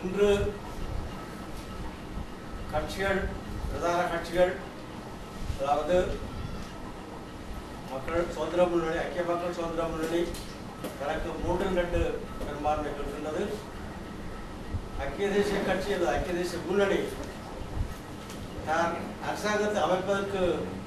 இன்று கட்சிகள் பிரதான கட்சிகள் அதாவது மக்கள் சுதந்திர முன்னணி ஐக்கிய மக்கள் சுதந்திர முன்னணி தனக்கு மூன்றில் ரெண்டு பெரும்பான்மை பெறுகின்றது ஐக்கிய தேசிய கட்சி அல்லது ஐக்கிய தேசிய முன்னணி தான் அரசாங்கத்தை அமைப்பதற்கு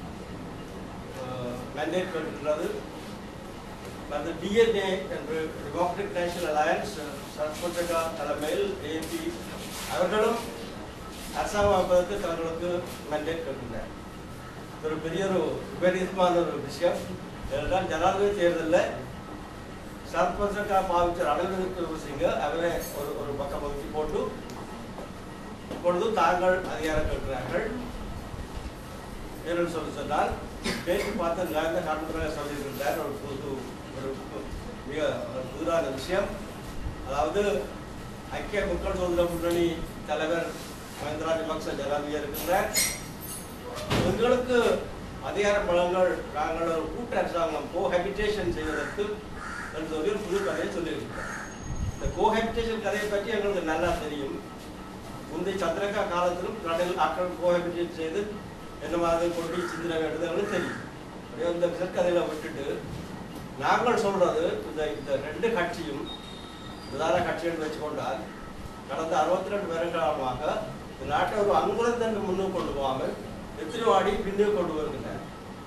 மேண்டேட் பெறுகின்றது அந்த டிஎன்ஏ என்று டெமோக்ராட்டிக் நேஷனல் அலையன்ஸ் சரஸ்வதா தலைமையில் ஏபி அவர்களும் அரசாங்கம் அமைப்பதற்கு தங்களுக்கு மேண்டேட் பெறுகின்றனர் இது ஒரு பெரிய ஒரு விபரீதமான ஒரு விஷயம் ஏனென்றால் ஜனாதிபதி தேர்தலில் சரத்வசக்கா பாவிச்சர் அடல் சிங்க அவரை ஒரு ஒரு பக்கம் ஒதுக்கி போட்டு இப்பொழுது தாங்கள் அதிகாரம் பெறுகிறார்கள் ஏன்னு சொல்லி சொன்னால் பேசி பார்த்த நிறைந்த காரணமாக சொல்லியிருக்கின்றார் ஒரு புது ஒரு பு- மிக ஒரு புதிரான விஷயம் அதாவது ஐக்கிய மக்கள் சுதந்திர முன்னணி தலைவர் மஹிந்த ராஜபக்ச ஜனாதிபதியாக இருக்கின்றார் எங்களுக்கு அதிகார பலங்கள் நாங்கள் ஒரு கூட்ட அரசாங்கம் கோஹபிட்டேஷன் செய்வதற்கு என்று சொல்லி ஒரு புது கதையை சொல்லியிருக்கிறோம் இந்த கோஹபிட்டேஷன் கதையை பற்றி எங்களுக்கு நல்லா தெரியும் முந்தைய சந்திரகா காலத்திலும் கடல் ஆக்கள் கோஹபிட்டேட் செய்து என்ன மாதிரி கொண்டு சிந்திர வேண்டுதல்னு தெரியும் அப்படியே இந்த விசற்கதையில விட்டுட்டு நாங்கள் சொல்றது இந்த இந்த ரெண்டு கட்சியும் பிரதான கட்சிகள் வச்சுக்கொண்டால் கடந்த அறுபத்தி ரெண்டு வருடகாலமாக இந்த நாட்டை ஒரு அங்குலத்தன்று முன்னுக்கு கொண்டு போகாமல் எத்தனை வாடி பின்னுக்கு கொண்டு வருகின்றனர்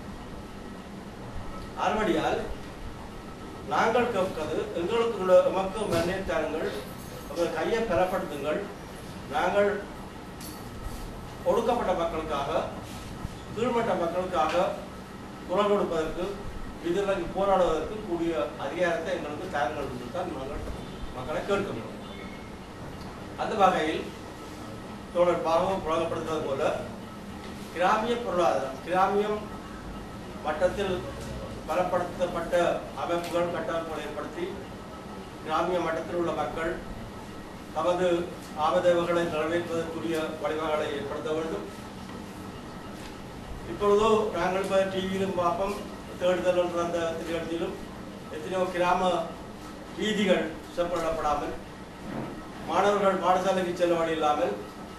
ஆறுபடியால் நாங்கள் கேட்கிறது எங்களுக்கு உள்ள எமக்கு மன்னித்தாருங்கள் உங்கள் கையை பெறப்படுத்துங்கள் நாங்கள் ஒடுக்கப்பட்ட மக்களுக்காக கீழ்மட்ட மக்களுக்காக குரல் கொடுப்பதற்கு எதிராக போராடுவதற்கு கூடிய அதிகாரத்தை எங்களுக்கு தாருங்கள் என்று தான் நாங்கள் மக்களை கேட்கிறோம் அந்த வகையில் தோழர் பாகம் புழங்கப்படுத்துவது போல கிராமிய பொருளாதாரம் கிராமியம் மட்டத்தில் பலப்படுத்தப்பட்ட அமைப்புகள் கட்டமைப்புகள் ஏற்படுத்தி கிராமிய மட்டத்தில் உள்ள மக்கள் தமது ஆபதேவங்களை நிறைவேற்றுவதற்குரிய வழிவகைகளை ஏற்படுத்த வேண்டும் இப்பொழுதோ நாங்கள் இப்போ டிவியிலும் பார்ப்போம் தேடுதல் என்ற அந்த திரையத்திலும் எத்தனையோ கிராம வீதிகள் செப்படப்படாமல் மாணவர்கள் பாடசாலைக்கு செல்ல வழி இல்லாமல்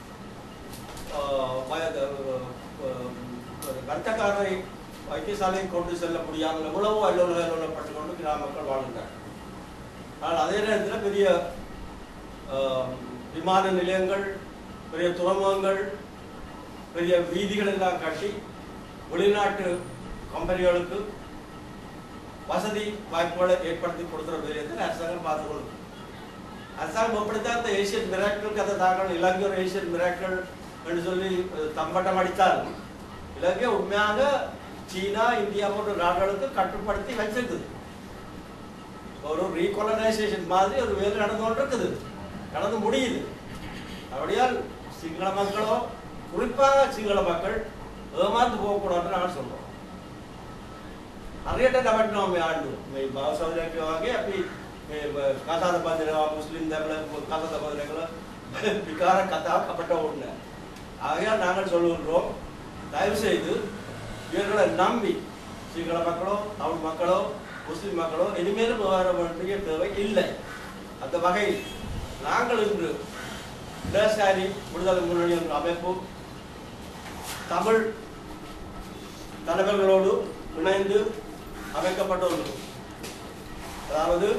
ஆஹ், வய- ஆஹ், ஒரு வர்த்தக்காரரை வைத்தியசாலைக்கு கொண்டு செல்ல முடியாமல் எவ்வளவோ அல்லோல அல்லோலப்பட்டு கொண்டு கிராம மக்கள் வாழ்கின்றனர் ஆனால் அதே நேரத்தில் பெரிய ஆஹ், விமான நிலையங்கள் பெரிய துறைமுகங்கள் பெரிய வீதிகள் எல்லாம் கட்டி வெளிநாட்டு கம்பெனிகளுக்கு வசதி வாய்ப்புகளை ஏற்படுத்தி கொடுக்கிற விதத்தில் அரசாங்கம் பார்த்துக் கொள்ளும் அரசாங்கம் அப்படித்தான் இந்த ஏசியன் மிராக்கள் கதை தாங்கள் இலங்கை ஒரு ஏசியன் மிராக்கள் என்று சொல்லி அஹ், தம்பட்டம் அடித்தாலும் இலங்கை உண்மையாக சீனா இந்தியா போன்ற நாடுகளுக்கு கட்டுப்படுத்தி வச்சிருக்குது ஒரு ரீகொலனைசேஷன் மாதிரி ஒரு வேலை நடந்து கொண்டு இருக்குது நடந்து முடியுது அப்படியால் சிங்கள மக்களோ குறிப்பாக சிங்கள மக்கள் ஏமாந்து போகக்கூடாதுன்னு நான் சொல்றோம் හරියට ගමන් මේ ආණ්ඩුව මේ බවසවදයක් වගේ අපි මේ කතාද බඳිනවා මුස්ලිම් දැකලා කතාද බඳිනවා විකාර කතාවක් අපට ඕනේ නැහැ. ஆகையால் நாங்கள் சொல்லுகின்றோம் தயவு செய்து இவர்களை நம்பி சிங்கள மக்களோ தமிழ் மக்களோ முஸ்லிம் மக்களோ இனிமேலும் விவகாரம் வேண்டிய தேவை இல்லை அந்த வகையில் நாங்கள் இன்று இடசாரி விடுதலை முன்னணி என்ற அமைப்பு தமிழ் தலைவர்களோடு இணைந்து அமைக்கப்பட்ட ஒன்று அதாவது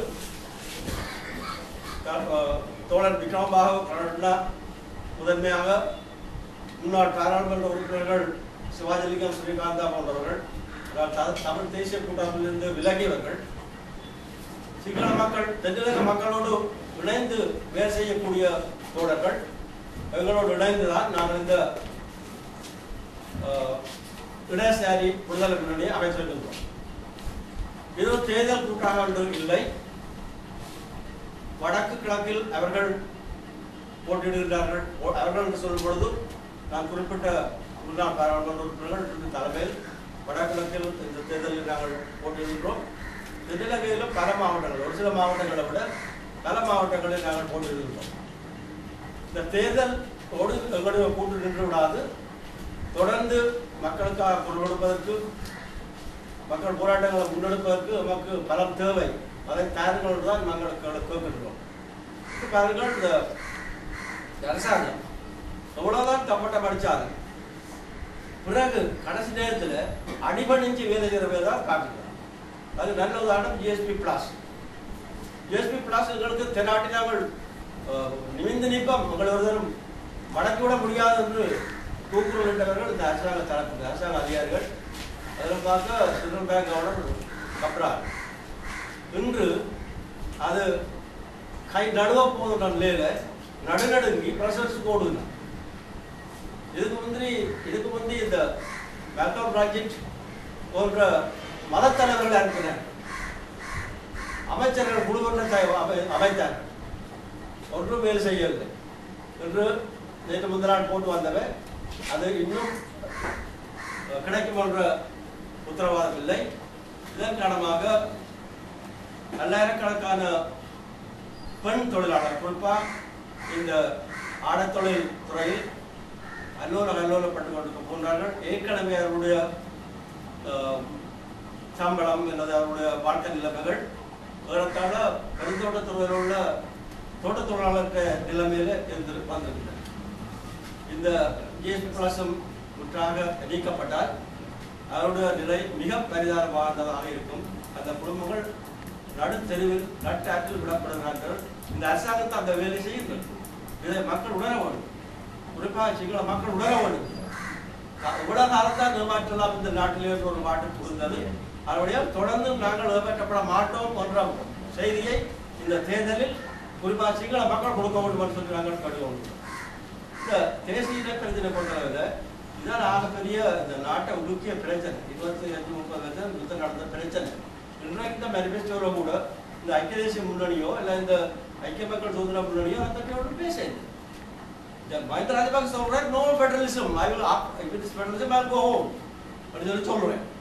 க- அஹ் தோழர் விக்ரமபாகு கருணா முதன்மையாக முன்னாள் பாராளுமன்ற உறுப்பினர்கள் சிவாஜிலிங்கம் ஸ்ரீகாந்தா போன்றவர்கள் அதாவது த- தமிழ் தேசிய கூட்டமைப்பிலிருந்து விலகியவர்கள் சிங்கள மக்கள் தென்னிலங்க மக்களோடு இணைந்து வேலை செய்யக்கூடிய தோழர்கள் எங்களோடு இணைந்துதான் நான் இந்த அஹ், இடதுசாரி விடுதலை முன்னணியை அமைச்சிருக்கின்றோம் இது ஒரு தேர்தல் கூட்டாக ஒன்று இல்லை வடக்கு கிழக்கில் அவர்கள் போட்டியிடுகிறார்கள் ஓ- அவர்கள் என்று சொல்லும் பொழுது நான் குறிப்பிட்ட முன்னாள் பாராளுமன்ற உறுப்பினர்கள் தலைமையில் வடகிழக்கில் இந்த தேர்தலில் நாங்கள் போட்டியிடுகிறோம் தென்னிலங்கையிலும் பல மாவட்டங்கள் ஒரு சில மாவட்டங்களை விட பல மாவட்டங்களில் நாங்கள் போட்டியிடுகிறோம் இந்த தேர்தல் ஓடு எங்களுடைய கூட்டு நின்று விடாது தொடர்ந்து மக்களுக்காக குரல் கொடுப்பதற்கு மக்கள் போராட்டங்களை முன்னெடுப்பதற்கு நமக்கு பலம் தேவை அதை தாருங்கள் தான் நாங்கள் கே- கேட்கின்றோம் இது பாருங்கள் இந்த இந்த அரசாங்கம் எவ்வளவுதான் தப்பட்டம் அடிச்சாலும் பிறகு கடைசி நேரத்துல அடிபணிஞ்சு வேலை செய்யறவே தான் காட்டுகிறார் அது நல்ல உதாரணம் ஜிஎஸ்பி பிளாஸ் ஜிஎஸ்பி பிளாஸ் எங்களுக்கு தென்னாட்டி நாங்கள் அஹ், நிமிந்து நிற்போம் உங்களை ஒருத்தரும் மடக்கி விட முடியாது என்று தூக்குறவர்கள் இந்த அரசாங்க தரப்பு அரசாங்க அதிகாரிகள் அதில் பார்க்க சென்ட்ரல் பேங்க் கவர்னர் கப்றார் இன்று அது கை நடுவ போகிற நிலையில நடுநடுங்கி ப்ரெஷர்ஸ் போடுங்க இதுக்கு முந்திரி இதுக்கு முந்தி இந்த பேக்கப் ப்ராஜெக்ட் போன்ற மதத்தலைவர்கள் அனுப்பினர் அமைச்சர்கள் குழு ஒன்றை அமை- அமைத்தார் ஒன்றும் வேலை செய்யவில்லை என்று நேற்று முந்தின நாள் போட்டு வந்தவன் அது இன்னும் அஹ், கிடைக்கும் என்ற உத்தரவாதம் இல்லை இதன் காரணமாக பல்லாயிரக்கணக்கான பெண் தொழிலாளர் குறிப்பா இந்த ஆடத்தொழில் துறையில் அல்லோல அல்லோலப்பட்டு கொண்டு போன்றார்கள் ஏற்கனவே அவருடைய அஹ், சம்பளம் அல்லது அவருடைய வாழ்க்கை நிலைமைகள் ஏறத்தாழ பெருந்தோட்டத்துறையில் உள்ள தோட்டத் தொழிலாளர்கிட்ட நிலைமையில இருந்து வந்திருக்கிறது இந்த ஜிஎஸ்பி கலாசம் முற்றாக நீக்கப்பட்டால் அவருடைய நிலை மிக பரிதாபமானதாக இருக்கும் அந்த குடும்பங்கள் நடுத்தெருவில் நட்டாற்றில் விடப்படுகிறார்கள் இந்த அரசாங்கத்தை அந்த வேலை செய்யுங்கள் இதை மக்கள் உணர வேண்டும் குறிப்பாக சிங்கள மக்கள் உணர வேண்டும் க- இவ்வளவு காலம் தான் ஏமாற்றலாம் இந்த நாட்டிலே என்று ஒரு மாட்டு புகுந்தது அதனுடைய தொடர்ந்து நாங்கள் ஏமாற்றப்பட மாட்டோம் என்ற செய்தியை இந்த தேர்தலில் குறிப்பாக சிங்கள மக்கள் கொடுக்க வேண்டும் என்று சொல்லி நாங்கள் கடுவோம் இந்த தேசிய இனப்பிரச்சனை பொறுத்தளவில் இதான் ஆகப்பெரிய இந்த நாட்டை உலுக்கிய பிரச்சனை இருபத்தி அஞ்சு முப்பது வருஷம் யுத்தம் நடந்த பிரச்சனை இன்றைக்கு இந்த மேனிஃபெஸ்டோவில் கூட இந்த ஐக்கிய தேசிய முன்னணியோ இல்லை இந்த ஐக்கிய மக்கள் சுதந்திர முன்னணியோ அதை பற்றி ஒன்றும் பேசுது இந்த மஹிந்த ராஜபக்ச சொல்றாரு no federalism I will if it is federalism I go home அப்படின்னு சொல்லி சொல்றேன்